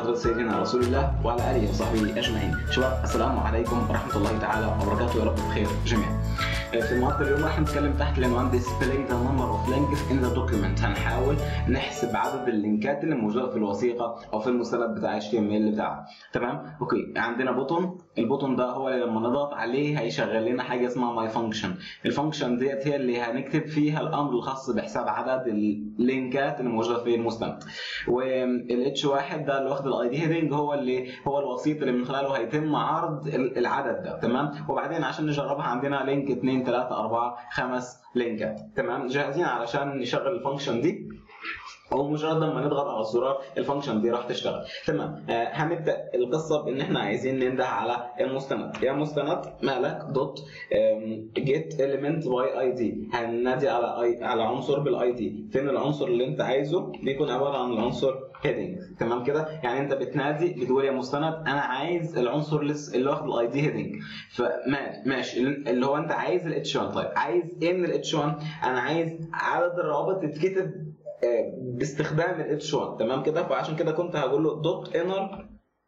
حضرة سيدنا رسول الله وعلى آله وصحبه أجمعين شباب السلام عليكم ورحمة الله تعالى وبركاته يا رب بخير جميعا في المحاضرة اليوم راح نتكلم تحت العنوان displaying the number of links in the document هنحاول نحسب عدد اللينكات اللي موجودة في الوثيقة أو في المستند بتاع HTML بتاعها تمام اوكي عندنا بوتون البوتون ده هو اللي لما نضغط عليه هيشغل لنا حاجة اسمها ماي فانكشن الفانكشن ديت هي اللي هنكتب فيها الأمر الخاص بحساب عدد اللينكات اللي موجودة في المستند والاتش واحد ده اللي واخد الاي دي هيدنج هو اللي هو الوسيط اللي من خلاله هيتم عرض العدد ده تمام وبعدين عشان نجربها عندنا لينك 2 3 4 5 لينكات تمام جاهزين علشان نشغل الفانكشن دي او مجرد لما نضغط على الزرار الفانكشن دي راح تشتغل تمام آه هنبدا القصه بان احنا عايزين ننده على المستند يا مستند مالك دوت جيت اليمنت باي اي دي هننادي على اي على عنصر بالاي دي فين العنصر اللي انت عايزه بيكون عباره عن العنصر هيدنج تمام كده يعني انت بتنادي بتقول يا مستند انا عايز العنصر اللي واخد الاي دي هيدنج فماشي اللي هو انت عايز الاتش 1 طيب عايز ايه من الاتش 1 انا عايز عدد الروابط تتكتب باستخدام الاتش 1 تمام كده فعشان كده كنت هقول له دوت انر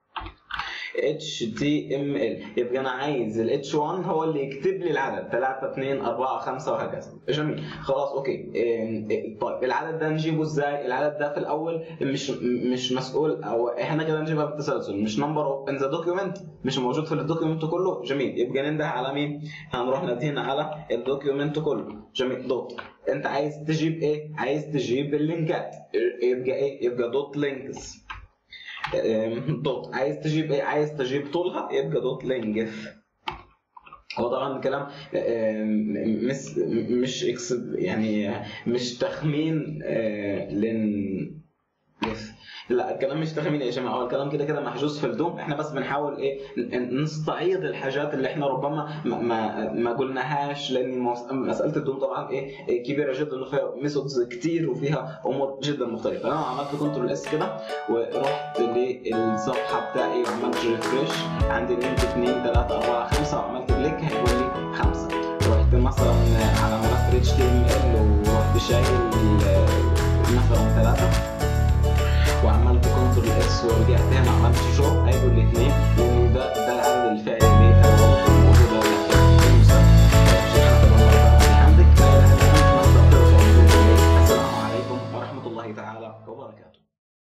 HTML يبقى انا عايز ال H1 هو اللي يكتب لي العدد 3 2 4 5 وهكذا جميل خلاص اوكي طيب العدد ده نجيبه ازاي العدد ده في الاول مش مش مسؤول او احنا كده نجيبها بالتسلسل مش نمبر ان ذا دوكيومنت مش موجود في الدوكيومنت كله جميل يبقى ننده على مين هنروح نادينا على الدوكيومنت كله جميل دوت انت عايز تجيب ايه عايز تجيب اللينكات يبقى ايه يبقى دوت لينكس دوت عايز تجيب ايه عايز تجيب طولها يبقى دوت لينجث هو طبعا الكلام مش مش يعني مش تخمين لن لا الكلام مش تخمين يا جماعه هو الكلام كده كده محجوز في الدوم احنا بس بنحاول ايه نستعيض الحاجات اللي احنا ربما ما ما, ما قلناهاش لان مساله الدوم طبعا ايه كبيره جدا وفيها ميثودز كتير وفيها امور جدا مختلفه انا عملت كنترول اس كده ورحت للصفحه بتاعي وعملت ريفريش عندي لينك 2 3 4 5 وعملت كليك هيقول لي 5 رحت مثلا على ملف اتش تي ام ال ورحت شايل مثلا 3 وعملت كنترول اس ورجعت هنا عملت شو هيقول لي 2 لان ده ده العدد الفعلي